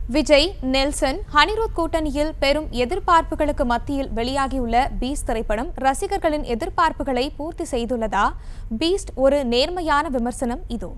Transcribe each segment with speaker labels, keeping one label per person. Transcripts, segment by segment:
Speaker 1: Vijay Nelson ஹனிரோத் கூட்டணியில் பெரும் எதிர்பார்ப்புகளுக்கு மத்தியில் வெளியாகியுள்ள பீஸ்ட் திரைப்படம் ரசிகர்களின் எதிர்பார்ப்புகளை பூர்த்தி செய்துள்ளதா பீஸ்ட் ஒரு நேர்மையான விமர்சனம் இதோ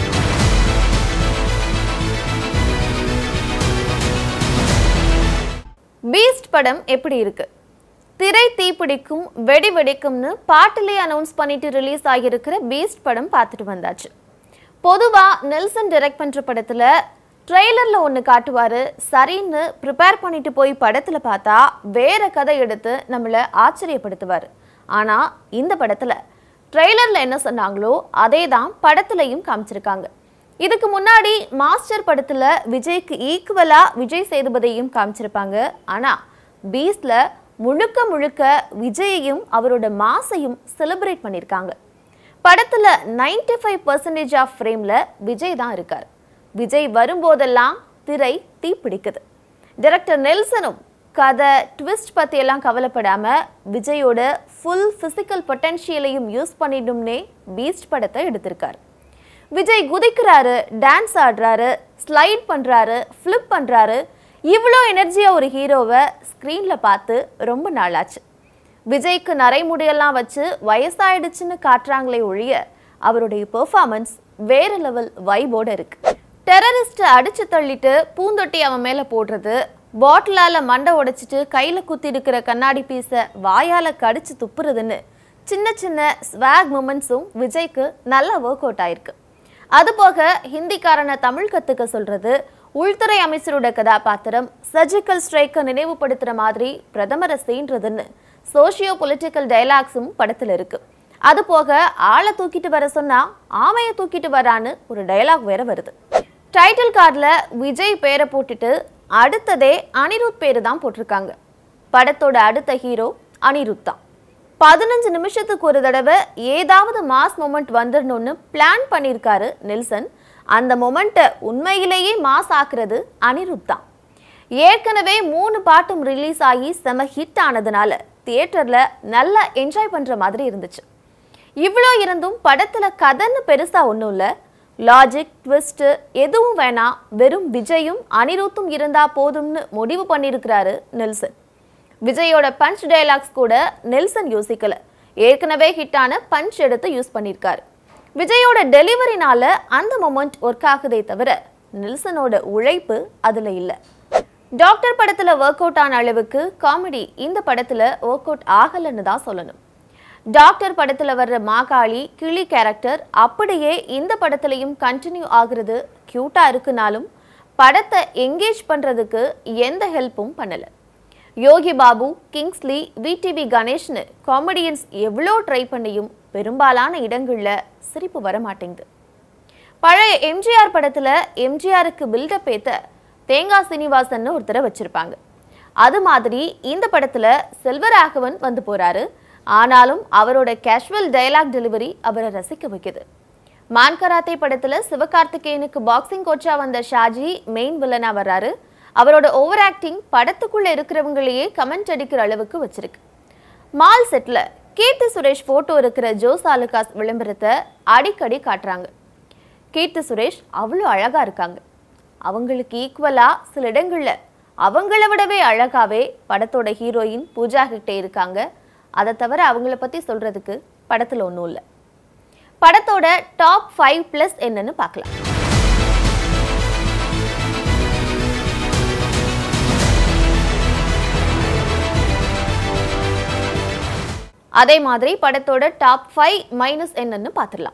Speaker 2: பீஸ்ட் படம் எப்படி இருக்கு திரை தீப்பிடிக்கும் வெடி வெடிக்கும்னு பாட்டிலே அனௌன்ஸ் பண்ணிட்டு ரிலீஸ் ஆகியிருக்கிற பீஸ்ட் படம் பார்த்துட்டு வந்தாச்சு பொதுவா நெல்சன் டைரக்ட் பண்ற படத்துல ட்ரெய்லர்ல ஒன்று காட்டுவாரு சரின்னு ப்ரிப்பேர் பண்ணிட்டு போய் படத்துல பார்த்தா வேற கதை எடுத்து நம்மளை ஆச்சரியப்படுத்துவார் ஆனா இந்த படத்துல ட்ரெய்லர்ல என்ன சொன்னாங்களோ அதே தான் படத்துலையும் காமிச்சிருக்காங்க இதுக்கு முன்னாடி மாஸ்டர் படத்துல விஜய்க்கு ஈக்குவலா விஜய் சேதுபதியையும் காமிச்சிருப்பாங்க ஆனா பீஸ்ட்ல முழுக்க முழுக்க விஜயையும் அவரோட மாசையும் செலிப்ரேட் பண்ணியிருக்காங்க படத்துல 95% ஃபைவ் பர்சன்டேஜ் ஆஃப் ஃப்ரேம்ல விஜய் தான் இருக்கார் விஜய் வரும்போதெல்லாம் திரை தீப்பிடிக்குது டைரக்டர் நெல்சனும் கதை ட்விஸ்ட் பத்தி எல்லாம் கவலைப்படாம விஜயோட ஃபுல் பிசிக்கல் பொட்டன்ஷியலையும் யூஸ் பண்ணிடும்னே பீஸ்ட் படத்தை எடுத்திருக்காரு விஜய் குதிக்கிறாரு டான்ஸ் ஆடுறாரு ஸ்லைட் பண்றாரு ஃப்ளிப் பண்றாரு இவ்வளோ எனர்ஜியா ஒரு ஹீரோவை ஸ்க்ரீன்ல பார்த்து ரொம்ப நாளாச்சு விஜய்க்கு நரைமுடியெல்லாம் வச்சு வயசாயிடுச்சுன்னு காட்டுறாங்களே ஒழிய அவருடைய பெர்ஃபார்மன்ஸ் வேற லெவல் வைபோட இருக்கு டெரரிஸ்ட் அடிச்சு தள்ளிட்டு பூந்தொட்டி அவன் மேல போடுறது பாட்டிலால மண்டை உடைச்சிட்டு கையில குத்தி இருக்கிற கண்ணாடி பீஸை வாயால கடிச்சு துப்புறதுன்னு சின்ன சின்ன ஸ்வாக் மூமெண்ட்ஸும் விஜய்க்கு நல்லா ஒர்க் அவுட் ஆயிருக்கு அதுபோக ஹிந்திக்காரனை தமிழ் கத்துக்க சொல்றது உள்துறை அமைச்சரோட கதாபாத்திரம் சர்ஜிக்கல் ஸ்ட்ரைக்கை நினைவுபடுத்துற மாதிரி பிரதமரை சீன்றதுன்னு சோஷியோ பொலிட்டிக்கல் டைலாக்ஸும் படத்துல இருக்கு அது போக ஆளை தூக்கிட்டு வர சொன்னா ஆமையை தூக்கிட்டு வரான்னு ஒரு டயலாக் வேற வருது டைட்டில் கார்டில் விஜய் பேரை போட்டுட்டு அடுத்ததே அனிருத் பேரு தான் போட்டிருக்காங்க படத்தோட அடுத்த ஹீரோ அனிருத் தான் பதினஞ்சு நிமிஷத்துக்கு ஒரு தடவை ஏதாவது மாஸ் மொமெண்ட் வந்துடணும்னு பிளான் பண்ணியிருக்காரு நெல்சன் அந்த மொமெண்ட்டை உண்மையிலேயே மாஸ் ஆக்குறது அனிருத் தான் ஏற்கனவே மூணு பாட்டும் ரிலீஸ் ஆகி செம ஹிட் ஆனதுனால தியேட்டர்ல நல்லா என்ஜாய் பண்ற மாதிரி இருந்துச்சு இவ்வளோ இருந்தும் படத்துல கதைன்னு பெருசா ஒன்றும் இல்லை லாஜிக் ட்விஸ்ட் எதுவும் வேணாம் வெறும் விஜயும் அனிருத்தும் இருந்தா போதும்னு முடிவு பண்ணியிருக்கிறாரு நெல்சன் விஜயோட பஞ்ச் டயலாக்ஸ் கூட நெல்சன் யோசிக்கல ஏற்கனவே ஹிட்டான பஞ்ச் எடுத்து யூஸ் பண்ணியிருக்காரு விஜயோட டெலிவரினால அந்த மொமெண்ட் ஒர்க் ஆகுதே தவிர நெல்சனோட உழைப்பு அதுல இல்லை டாக்டர் படத்துல ஒர்க் அவுட் ஆன அளவுக்கு காமெடி இந்த படத்துல ஒர்க் அவுட் ஆகலைன்னு தான் சொல்லணும் டாக்டர் படத்துல வர்ற மாகாளி கிளி கேரக்டர் அப்படியே இந்த படத்துலயும் கண்டினியூ ஆகுறது கியூட்டா இருக்குனாலும் படத்தை எங்கேஜ் பண்றதுக்கு எந்த ஹெல்ப்பும் பண்ணல யோகி பாபு கிங்ஸ்லி விடிவி கணேஷ்னு காமெடியன்ஸ் எவ்வளோ ட்ரை பண்ணியும் பெரும்பாலான இடங்கள்ல சிரிப்பு வர மாட்டேங்குது பழைய எம்ஜிஆர் படத்துல எம்ஜிஆருக்கு பில்டப் ஏத்த தேங்காய் சீனிவாசன் ஒருத்தரை வச்சிருப்பாங்க அது மாதிரி இந்த படத்துல செல்வராகவன் வந்து போறாரு ஆனாலும் அவரோட கேஷுவல் டயலாக் டெலிவரி அவரை ரசிக்க வைக்குது மான் கராத்தே படத்துல சிவகார்த்திகேயனுக்கு பாக்ஸிங் கோச்சா வந்த ஷாஜி மெயின் வில்லனா வர்றாரு அவரோட ஓவர் ஆக்டிங் படத்துக்குள்ள இருக்கிறவங்களையே கமெண்ட் அடிக்கிற அளவுக்கு வச்சிருக்கு மால் செட்ல கீர்த்தி சுரேஷ் போட்டோ இருக்கிற ஜோஸ் ஆலுகாஸ் விளம்பரத்தை அடிக்கடி காட்டுறாங்க கீர்த்தி சுரேஷ் அவ்வளோ அழகா இருக்காங்க அவங்களுக்கு ஈக்குவலா சில இடங்கள்ல அவங்கள விடவே அழகாவே படத்தோட ஹீரோயின் பூஜா ஹெக்டே இருக்காங்க அதை தவிர அவங்கள பத்தி சொல்றதுக்கு படத்துல ஒன்றும் இல்லை படத்தோட டாப் ஃபைவ் ப்ளஸ் என்னன்னு பார்க்கலாம் அதே மாதிரி படத்தோட டாப் ஃபைவ் மைனஸ் என்னன்னு பார்த்துடலாம்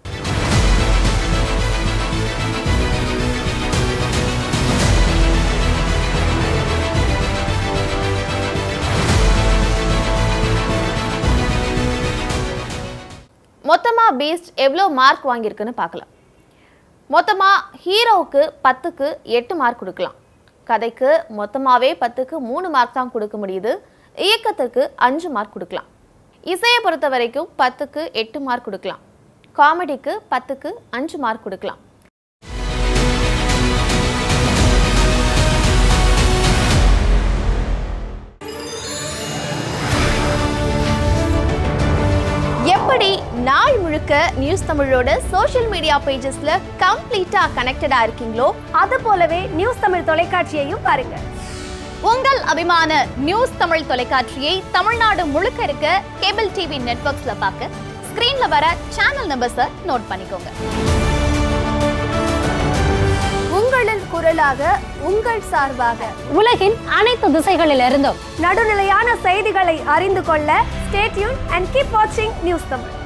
Speaker 2: மொத்தமா பீஸ்ட் எவ்வளோ மார்க் வாங்கியிருக்குன்னு பார்க்கலாம் மொத்தமா ஹீரோவுக்கு பத்துக்கு எட்டு மார்க் கொடுக்கலாம் கதைக்கு மொத்தமாவே பத்துக்கு மூணு மார்க் தான் கொடுக்க முடியுது இயக்கத்துக்கு அஞ்சு மார்க் கொடுக்கலாம் இசையை பொறுத்த வரைக்கும் பத்துக்கு எட்டு மார்க் கொடுக்கலாம் காமெடிக்கு பத்துக்கு அஞ்சு மார்க் கொடுக்கலாம் எப்படி நாள் முழுக்க நியூஸ் நியூஸ் தமிழோட சோஷியல் மீடியா பேஜஸ்ல கம்ப்ளீட்டா கனெக்டடா இருக்கீங்களோ
Speaker 3: அது போலவே நியூஸ் தமிழ் தொலைக்காட்சியையும் பாருங்க
Speaker 2: உங்கள் அபிமான நியூஸ் தமிழ் தொலைக்காட்சியை தமிழ்நாடு முழுக்க இருக்க கேபிள் டிவி நெட்வொர்க்ஸ்ல பார்க்க ஸ்கிரீன்ல வர சேனல் நம்பர்ஸை நோட் பண்ணிக்கோங்க
Speaker 3: உங்களின் குரலாக உங்கள் சார்பாக
Speaker 4: உலகின் அனைத்து திசைகளிலிருந்தும்
Speaker 3: நடுநிலையான செய்திகளை அறிந்து கொள்ள ஸ்டேட்யூன் அண்ட் கீப் வாட்சிங் நியூஸ் தமிழ்